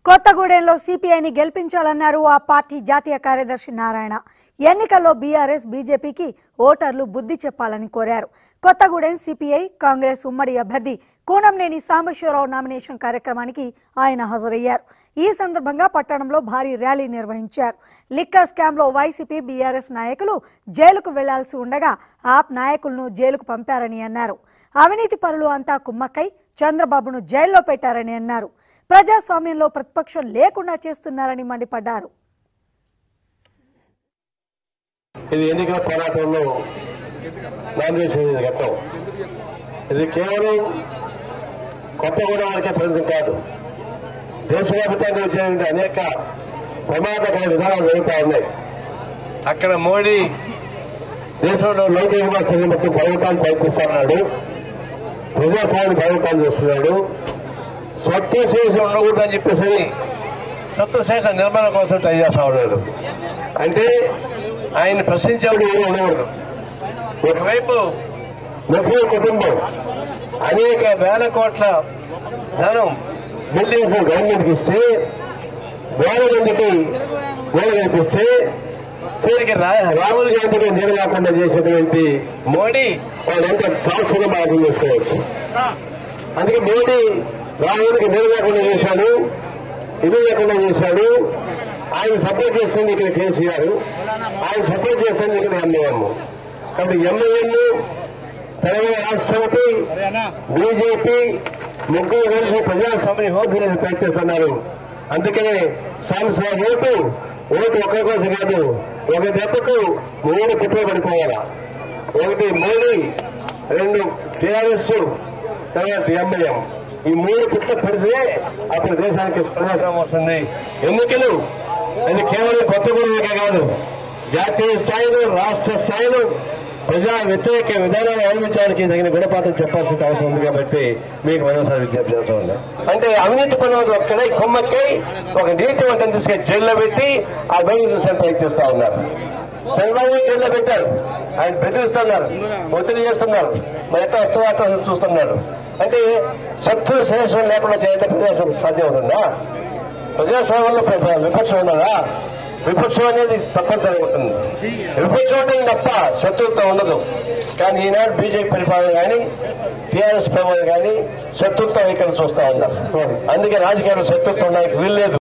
కొత్తగూడెంలో సిపిఐని గెలిపించాలన్నారు ఆ పార్టీ జాతీయ కార్యదర్శి నారాయణ ఎన్నికల్లో బీఆర్ఎస్ బీజేపీకి ఓటర్లు బుద్ధి చెప్పాలని కోరారు కొత్తగూడెం సిపిఐ కాంగ్రెస్ ఉమ్మడి అభ్యర్థి కూనంనేని సాంబశివరావు నామినేషన్ కార్యక్రమానికి ఆయన హాజరయ్యారు ఈ సందర్భంగా పట్టణంలో భారీ ర్యాలీ నిర్వహించారు లిక్కర్ స్కామ్లో వైసీపీ బీఆర్ఎస్ నాయకులు జైలుకు వెళ్లాల్సి ఉండగా ఆప్ నాయకులను జైలుకు పంపారని అన్నారు అవినీతి పరులు అంతా కుమ్మక్కై చంద్రబాబును జైల్లో పెట్టారని అన్నారు ప్రజాస్వామ్యంలో ప్రతిపక్షం లేకుండా చేస్తున్నారని మండిపడ్డారు ఇది ఎన్నికల పోరాటంలో నామినేషన్ ఇది ఘట్టం ఇది కేవలం కొత్తగూడెం వరకే పరిమితం కాదు దేశవ్యాప్తంగా వచ్చే అనేక ప్రమాదకర విధానాలు జరుగుతూ ఉన్నాయి అక్కడ మోడీ దేశంలో లౌకిక వ్యవస్థని మొత్తం పర్వతాన్ని ప్రయత్నిస్తున్నాడు ప్రజాస్వామ్యాన్ని పర్వతాన్ని చేస్తున్నాడు స్వత్వశేషం ఉండకూడదని చెప్పేసి సత్వశేష నిర్మాణం కోసం ట్రై చేస్తా ఉన్నాడు అంటే ఆయన ప్రశ్నించేవాడు ఎవరు ఉండకూడదు ఒకవైపు ముఖ్య కుటుంబం అనేక వేల కోట్ల ధనం బిల్డింగ్స్ గవర్నమెంట్కి ఇస్తే వేల మందికి వేల కనిపిస్తే చివరికి రా- రాహుల్ గాంధీకి నీరు లేకుండా చేసేటువంటి మోడీ వాళ్ళంతా ట్రాన్స్ఫర్ అర్థం చేసుకోవచ్చు అందుకే మోడీ రాహుల్కి నీరు లేకుండా చేశాడు ఇల్లు లేకుండా చేశాడు ఆయన సపోర్ట్ చేస్తుంది ఇక్కడ కేసీఆర్ ఆయన సపోర్ట్ చేస్తుంది ఇక్కడ ఎంఐఎం కాబట్టి ఎంఐఎం తెలంగాణ రాష్ట్ర సమితి బీజేపీ ముగ్గురు కలిసి ప్రజాస్వామ్య హోబీలను ప్రయత్నిస్తున్నారు అందుకనే సాంసద్ ఓటు ఓటు ఒక్కరి కోసం కాదు ఒక దెబ్బకు మూడు కుట్ర పడిపోవాలా ఒకటి మోడీ రెండు టీఆర్ఎస్ తర్వాత ఎంఐఎం ఈ మూడు పుట్ల పడితే అప్పుడు దేశానికి ప్రజాస్వామ్యం వస్తుంది ఎన్నికలు అది కేవలం కొత్తగూడెంకే కాదు జాతీయ స్థాయిలో రాష్ట్ర స్థాయిలో ప్రజా వ్యతిరేక విధానాలు అవలంబించడానికి తగిన గుణపాఠం చెప్పాల్సిన అవసరం ఉంది కాబట్టి మీకు మరోసారి విజ్ఞప్తి చేస్తా ఉన్నా అంటే అవినీతి పనులు ఒక్కడై కొమ్మక్కై ఒక నీతివంతం తీసుకెళ్లి జైల్లో పెట్టి ఆ బయలు చూసే ప్రయత్నిస్తా ఉన్నారు చంద్రబాబు నాయుడు జైల్లో పెట్టారు ఆయన బెదిరిస్తున్నారు ఒత్తిడి చేస్తున్నారు మరి ఎట్లా వస్తుందో అట్లా చూస్తున్నారు అంటే శత్రు శేషం లేకుండా చేయడం ప్రజాస్వామ్యం సాధ్యం అవుతుందా ప్రజాస్వామ్యంలో ప్ర- విపక్షం ఉన్నదా విపక్షం అనేది తప్పనిసరి ఉంటుంది విపక్షం ఉంటుంది తప్ప శత్రుత్వం ఉండదు కానీ ఈనాడు బీజేపీ పరిపాలన కానీ టీఆర్ఎస్ పరిపాలన కానీ శత్రుత్వం ఇక్కడ చూస్తా ఉన్నారు అందుకే రాజకీయాల్లో శత్రుత్వం ఉండడానికి వీల్లేదు